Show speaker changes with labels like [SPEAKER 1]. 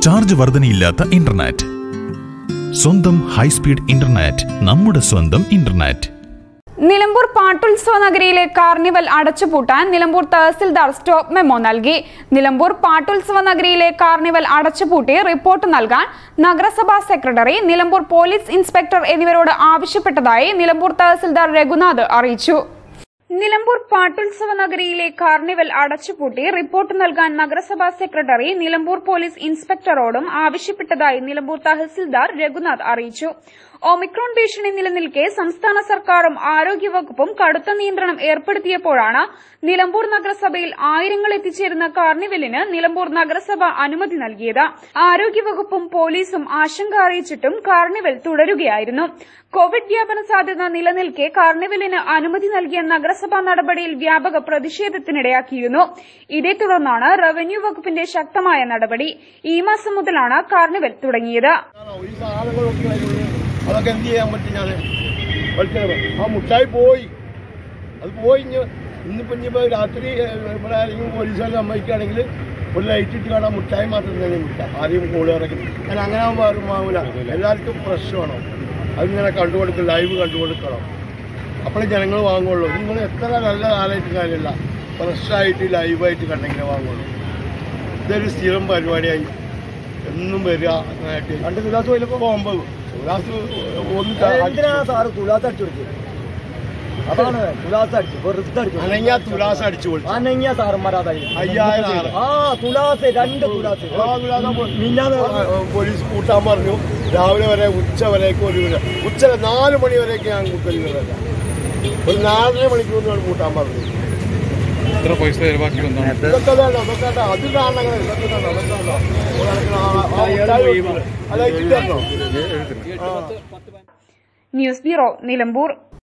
[SPEAKER 1] Charge വർധനയില്ലാത്ത internet സ്വന്തം high speed internet നമ്മുടെ സ്വന്തം ഇന്റർനെറ്റ്
[SPEAKER 2] നിലമ്പൂർ പാട്ടുത്സവ നഗരിയിലെ കാർണിവൽ അടച്ചുപൂട്ടാൻ നിലമ്പൂർ തഹസിൽദാർ സ്റ്റോപ്പ് മെമ്മോ നൽകി നിലമ്പൂർ പാട്ടുത്സവ നഗരിയിലെ കാർണിവൽ അടച്ചുപൂട്ടി റിപ്പോർട്ട് നൽകാൻ നഗരസഭാ സെക്രട്ടറി നിലമ്പൂർ പോലീസ് ഇൻസ്പെക്ടർ എന്നിവരോട് ആവശ്യപ്പെട്ടതായി നിലമ്പൂർ തഹസിൽദാർ രഘുനാഥ് അറിയിച്ചു നിലമ്പൂർ പാട്ടുത്സവ നഗരിയിലെ കാർണിവൽ അടച്ചുപൂട്ടി റിപ്പോർട്ട് നൽകാൻ നഗരസഭാ സെക്രട്ടറി നിലമ്പൂർ പോലീസ് ഇൻസ്പെക്ടറോടും ആവശ്യപ്പെട്ടതായി നിലമ്പൂർ തഹസിൽദാർ രഘുനാഥ് അറിയിച്ചു ഒമിക്രോൺ ഭീഷണി നിലനിൽക്കെ സംസ്ഥാന സർക്കാരും ആരോഗ്യവകുപ്പും കടുത്ത നിയന്ത്രണം ഏർപ്പെടുത്തിയപ്പോഴാണ് നിലമ്പൂർ നഗരസഭയിൽ ആയിരങ്ങൾ എത്തിച്ചേരുന്ന കാർണിവലിന് നിലമ്പൂർ നഗരസഭ അനുമതി നൽകിയത് ആരോഗ്യവകുപ്പും പോലീസും ആശങ്ക അറിയിച്ചിട്ടും കാർണിവൽ തുടരുകയായിരുന്നു കോവിഡ് വ്യാപന സാധ്യത നിലനിൽക്കെ കാർണിവലിന് അനുമതി നൽകിയ നഗരസഭാ നടപടിയിൽ വ്യാപക പ്രതിഷേധത്തിനിടയാക്കിയിരുന്നു ഇതേ തുടർന്നാണ് റവന്യൂ വകുപ്പിന്റെ ശക്തമായ നടപടി ഈ മാസം മുതലാണ് കാർണിവൽ തുടങ്ങിയത്
[SPEAKER 3] ഈ സാധനങ്ങളൊക്കെ അതിനുള്ളിൽ അതൊക്കെ എന്ത് ചെയ്യാൻ പറ്റും ഞാൻ വലിച്ചത് ആ മുട്ടായി പോയി അത് പോയി ഇനി ഇന്നിപ്പോൾ ഇനിയിപ്പോൾ രാത്രി ഏഹ്, ഇവിടെ ആരെങ്കിലും പോലീസുകാർ സമ്മതിക്കുകയാണെങ്കിൽ ഒരു ലൈറ്റ് ഇട്ട് കാണാൻ മുട്ടായി മാത്രം തന്നെ മുട്ടാം ആരെയും കോള് ഇറക്കി ഞാൻ അങ്ങനെ ആകുമ്പോൾ ആരും വാങ്ങൂല എല്ലാവർക്കും ഫ്രഷ് വേണം അതിങ്ങനെ കണ്ടുകൊടുക്കണം ലൈവ് കണ്ടുകൊടുക്കണം അപ്പോഴേ ജനങ്ങൾ വാങ്ങുള്ളൂ നിങ്ങൾ എത്ര നല്ല കാലമായിട്ട് കാര്യമില്ല ഫ്രഷായിട്ട് ലൈവായിട്ട് കണ്ടെങ്കിലേ വാങ്ങുള്ളൂ ഇതൊരു സ്ഥിരം പരിപാടിയായി എന്നും വരിക അങ്ങനെയായിട്ട് രണ്ട് തുലാസ് പോയില്ലപ്പോൾ പോകുമ്പോൾ തുലാസ്
[SPEAKER 4] എന്തിനാ
[SPEAKER 3] ഒന്ന്
[SPEAKER 4] സാറ് തുലാസ് അടിച്ചു കൊടുക്കുക അതാണ് തുലാസ് അടിച്ചു വെറുതെ അടിച്ചു
[SPEAKER 3] അനങ്ങിയ തുലാസ് അടിച്ചു കൊടുത്തു
[SPEAKER 4] അനങ്ങിയ സാറന്മാർ അതായിരുന്നു
[SPEAKER 3] അയ്യായിരം ആള്.
[SPEAKER 4] ആ തുലാസ് രണ്ട് തുലാസ്
[SPEAKER 3] ആ തുലാസ് അപ്പോൾ
[SPEAKER 4] മിന്നാന്ന്
[SPEAKER 3] ആ, ആ, പോലീസ് കൂട്ടാൻ പറഞ്ഞു രാവിലെ വരെ ഉച്ച വരേക്ക് ഒരു വില. ഉച്ച നാല് മണി വരെയൊക്കെ ഞാൻ കൂട്ടലില്ല ഒരു നാലര മണിക്കൂറിനാണ് കൂട്ടാൻ പറഞ്ഞു
[SPEAKER 5] എത്ര പൈസ ചെലവാക്കി വന്നാണ്
[SPEAKER 3] ഇതൊക്കെ വേണ്ട ഇതൊക്കെ വേണ്ട അത് കാണണം ഇതൊക്കെ വേണ്ട അതൊക്കെ വേണ്ട ഒരു കണക്കിന് ആ- ആ മുട്ടായി കൊടുക്കില്ല. അല്ല ഇത് തരണോ
[SPEAKER 2] ന്യൂസ് ബ്യൂറോ നിലമ്പൂർ